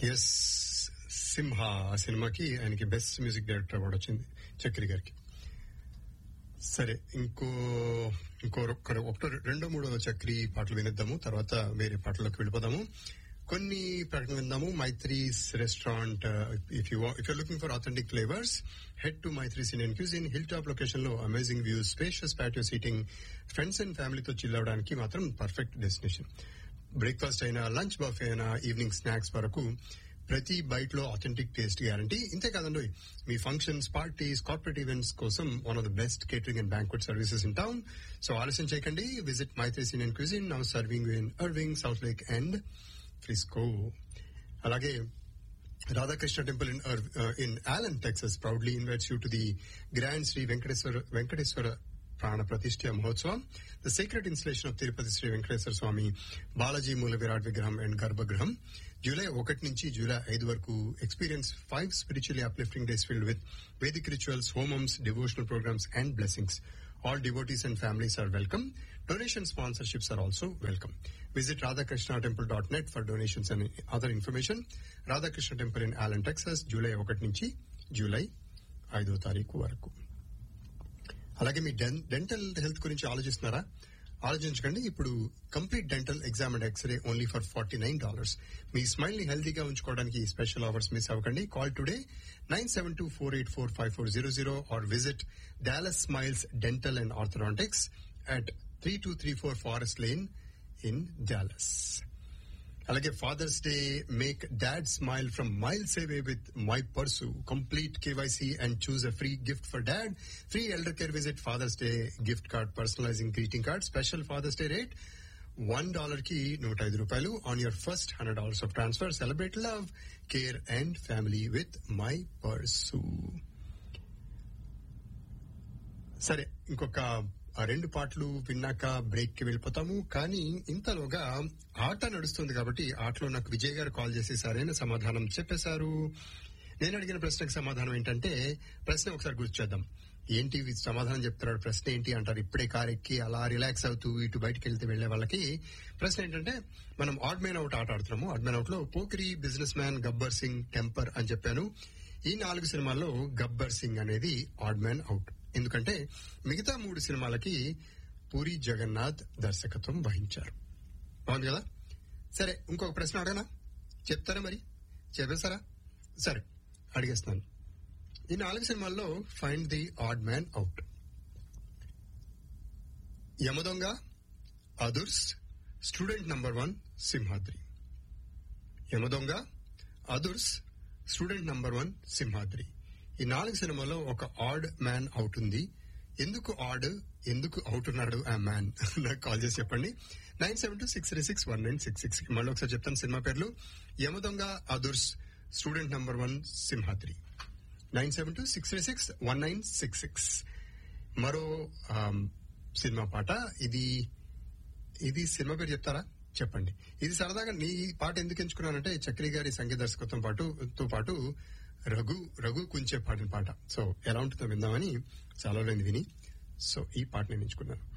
Yes సింహ ఆ సినిమాకి ఆయనకి బెస్ట్ మ్యూజిక్ డైరెక్టర్ అవార్డు వచ్చింది చక్రి గారికి సరే ఇంకో ఇంకో ఒక్క- ఒకటో రెండో మూడో చక్రి పాటలు వినిద్దాము తర్వాత వేరే పాటల్లోకి వెళ్ళిపోదాము కొన్ని ప్రకటన విందాము Maithri's restaurant if you if you looking for authentic flavours head to Maithri's Indian cuisine in hill top location లో amazing views spacious patio seating friends and ఫ్యామిలీతో చిల్ అవడానికి మాత్రం పర్ఫెక్ట్ డెస్టినేషన్ బ్రేక్ఫాస్ట్ అయినా లంచ్ బఫే అయినా ఈవినింగ్ స్నాక్స్ వరకు ప్రతి bite లో authentic taste guarantee ఇంతే కాదండి మీ ఫంక్షన్స్ పార్టీస్ కార్పొరేట్ ఈవెంట్స్ కోసం one of the best catering and banquet services in town so ఆలస్యం చేయకండి visit Maithri's Indian cuisine now serving in Irving South Lake and Frisco అలాగే Radhakrishna temple in in Allen Texas proudly invites you to the grand Shri Venkateswara Venkateswara Prana Pratishtha Mahotsavam the secret installation of Tirupati Shri Venkateswara Swami Balaji మూల విరాట్ విగ్రహం and గర్భగృహం July ఒకటి నుంచి July ఐదు వరకు experience five spiritually uplifting days filled with Vedic rituals హోమమ్స్ devotional programs and blessings All devotees and families are welcome. Donation sponsorships are also welcome. Visit radhakrishnattemple.net for donations and other information. Radhakrishna Temple in Allen, Texas, July ఒకటి నుంచి July ఐదో తారీఖు వరకు అలాగే మీ dental health గురించి ఆలోచిస్తున్నారా ఆలోచించకండి ఇప్పుడు complete dental exam and x-ray only for forty nine dollars మీ స్మైల్ ని హెల్తీగా ఉంచుకోవడానికి ఈ స్పెషల్ ఆఫర్స్ మిస్ అవ్వకండి call today nine seven two four eight four five four zero zero or visit Dallas smiles dental and orthodontics at three two three four forest lane in Dallas అలాగే father's day make dad smile from miles away with my pursu complete KYC and choose a free gift for dad free elder care visit father's day gift card personalising greeting card special father's day rate one dollar కి నూట ఐదు రూపాయలు on your first hundred dollars of transfer celebrate love care and family with my pursu సరే ఇంకొక ఆ రెండు పాటలు విన్నాక బ్రేక్ కి వెళ్ళిపోతాము కానీ ఇంతలోగా ఆట నడుస్తుంది కాబట్టి ఆటలో నాకు విజయ్ గారు కాల్ చేసి సరైన సమాధానం చెప్పేశారు నేను అడిగిన ప్రశ్నకు సమాధానం ఏంటంటే ప్రశ్న ఒకసారి గుర్తు చేద్దాం ఏంటి ఇది సమాధానం చెప్తున్నాడు ప్రశ్న ఏంటి అంటారు ఇప్పుడే కార్ ఎక్కి అలా రిలాక్స్ అవుతూ ఇటు బయటకు వెళ్తే వెళ్లే వాళ్ళకి ప్రశ్న ఏంటంటే మనం ఆడ్ మ్యాన్ అవుట్ ఆట ఆడుతున్నాము ఆడ్ మ్యాన్ అవుట్ లో Pokiri businessman Gabbar Singh Temper అని చెప్పాను ఈ నాలుగు సినిమాల్లో గబ్బర్ సింగ్ అనేది ఆడ్ మ్యాన్ అవుట్ ఎందుకంటే మిగతా మూడు సినిమాలకి పూరి జగన్నాథ్ దర్శకత్వం వహించారు బాగుంది కదా సరే ఇంకొక ప్రశ్న అడగనా చెప్తారా మరి చెప్పేశారా సరే అడిగేస్తున్నాను ఈ నాలుగు సినిమాల్లో find the odd man out Yamadonga Adhurs student number one Simhadri Yamadonga Adhurs student number one Simhadri ఈ నాలుగు సినిమాలో ఒక ఆడ్ మ్యాన్ అవుట్ ఉంది ఎందుకు ఆడ్ ఎందుకు అవుట్ ఉన్నాడు ఆ మ్యాన్ నాకు కాల్ చేసి చెప్పండి nine seven two six three six one nine six six మళ్ళీ ఒకసారి చెప్తాను సినిమా పేర్లు Yamadonga Adhurs student number one Simhadri nine seven two six three six one nine six six మరో ఆమ్, సినిమా పాట ఇది ఇది సినిమా పేరు చెప్తారా చెప్పండి ఇది సరదాగా నీ పాట ఎందుకు ఎంచుకున్నానంటే చక్రి గారి సంగీత దర్శకత్వం పాటు తో పాటు రఘు రఘు కుంచే పాడిన పాట సో ఎలా ఉంటుందో విందామని చాలా రోజులైంది విని సో ఈ పాట నేను ఎంచుకున్నాను